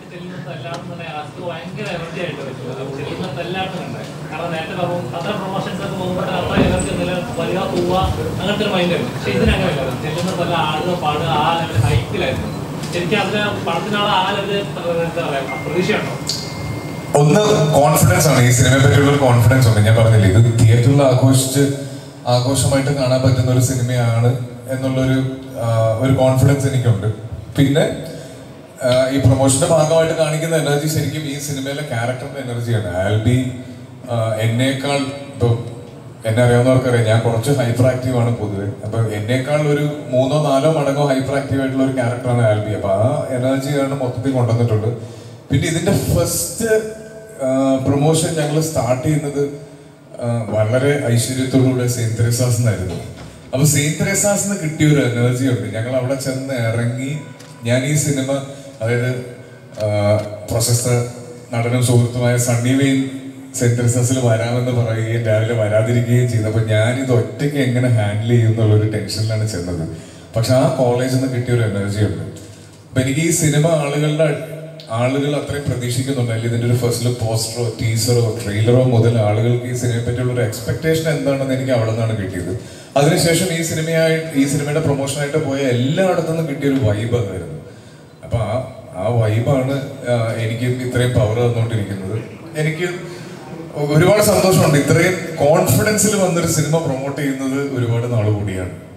ചെല്ലുന്നത് എല്ലാവരും തന്നെ അസ്തു ഭയങ്കര എനർജി ആയിട്ട് വെച്ചു ചെല്ലുന്നത് എല്ലാവരും കണ്ടേ കാരണം നേരത്തെ പറഞ്ഞു അത്ര പ്രൊമോഷൻസ് ഒക്കെ പോകുമ്പോൾ അത്ര എനർജി ഒന്നുമില്ല വരിക പോവുക അങ്ങനത്തെ ഒരു മൈൻഡ് ആയിരുന്നു പക്ഷെ ഇതിനങ്ങനെയല്ല ചെല്ലുന്നത് എല്ലാം ആടുക പാടുക ആ ലെവൽ ഹൈറ്റിലായിരുന്നു ശരിക്കും അതിന് പടത്തിനാളെ ആ ലെവല് എന്താ പറയാ പ്രതീക്ഷയുണ്ടോ ഒന്ന് കോൺഫിഡൻസ് ആണ് ഈ സിനിമയെ പറ്റിയുള്ള ഒരു കോൺഫിഡൻസ് ഉണ്ട് ഞാൻ പറഞ്ഞില്ലേ ഇത് തിയേറ്ററിൽ ആഘോഷിച്ച് ആഘോഷമായിട്ട് കാണാൻ പറ്റുന്ന ഒരു സിനിമയാണ് എന്നുള്ളൊരു ആ, ഒരു കോൺഫിഡൻസ് എനിക്കുണ്ട് പിന്നെ ആ, ഈ പ്രൊമോഷന്റെ ഭാഗമായിട്ട് കാണിക്കുന്ന എനർജി ശരിക്കും ഈ സിനിമയിലെ ക്യാരക്ടറിന്റെ എനർജിയാണ് ആൽബി ആ, എന്നേക്കാൾ ഇപ്പൊ എന്നെ അറിയാവുന്നവർക്കറിയാം ഞാൻ കുറച്ച് ഹൈപ്പർ ആക്റ്റീവ് ആണ് പൊതുവെ അപ്പൊ എന്നേക്കാൾ ഒരു മൂന്നോ നാലോ മടങ്ങോ ഹൈപ്പർ ആക്റ്റീവ് ആയിട്ടുള്ള ഒരു ക്യാരക്ടറാണ് ആൽബി അപ്പൊ ആ എനർജിയാണ് മൊത്തത്തിൽ കൊണ്ടുവന്നിട്ടുണ്ട് പിന്നെ ഇതിന്റെ ഫസ്റ്റ് പ്രൊമോഷൻ ഞങ്ങൾ സ്റ്റാർട്ട് ചെയ്യുന്നത് ആ, വളരെ ഐശ്വര്യത്തോടുകൂടെ സെയിന്റ് തെരേസാസ് എന്നായിരുന്നു അപ്പൊ സെയിന്റ് തെരേസാസ് നിന്ന് കിട്ടിയ ഒരു എനർജി ഉണ്ട് ഞങ്ങൾ അവിടെ ചെന്ന് ഇറങ്ങി ഞാൻ ഈ സിനിമ അതായത് ആ, പ്രശസ്ത നടനും സുഹൃത്തുമായ സണ്ണി വെയിൻ സെന്റ് തെരേസാസിൽ വരാമെന്ന് പറയുകയും രാവിലെ വരാതിരിക്കുകയും ചെയ്തപ്പോൾ ഞാനിത് ഒറ്റയ്ക്ക് എങ്ങനെ ഹാൻഡിൽ ചെയ്യും എന്നുള്ളൊരു ടെൻഷനിലാണ് ചെന്നത് പക്ഷെ ആ കോളേജിൽ നിന്ന് കിട്ടിയ ഒരു എനർജി ഉണ്ട് അപ്പൊ എനിക്ക് ഈ സിനിമ ആളുകളുടെ ആളുകൾ അത്രയും പ്രതീക്ഷിക്കുന്നുണ്ട് അല്ലെങ്കിൽ ഇതിന്റെ ഒരു ഫസ്റ്റ് ലുക്ക് പോസ്റ്ററോ ടീസറോ ട്രെയിലറോ മുതൽ ആളുകൾക്ക് ഈ സിനിമയെ പറ്റിയുള്ള ഒരു എക്സ്പെക്ടേഷൻ എന്താണെന്ന് എനിക്ക് അവിടെ നിന്നാണ് കിട്ടിയത് അതിനുശേഷം ഈ സിനിമയായിട്ട് ഈ സിനിമയുടെ പ്രൊമോഷനായിട്ട് പോയ എല്ലായിടത്തു നിന്നും കിട്ടിയ ഒരു വൈബ് അതായിരുന്നു അപ്പൊ ആ ആ വൈബാണ് എനിക്ക് ഇത്രയും പവർ തന്നുകൊണ്ടിരിക്കുന്നത് എനിക്ക് ഒരുപാട് സന്തോഷമുണ്ട് ഇത്രയും കോൺഫിഡൻസിൽ വന്നൊരു സിനിമ പ്രൊമോട്ട് ചെയ്യുന്നത് ഒരുപാട് നാൾ കൂടിയാണ്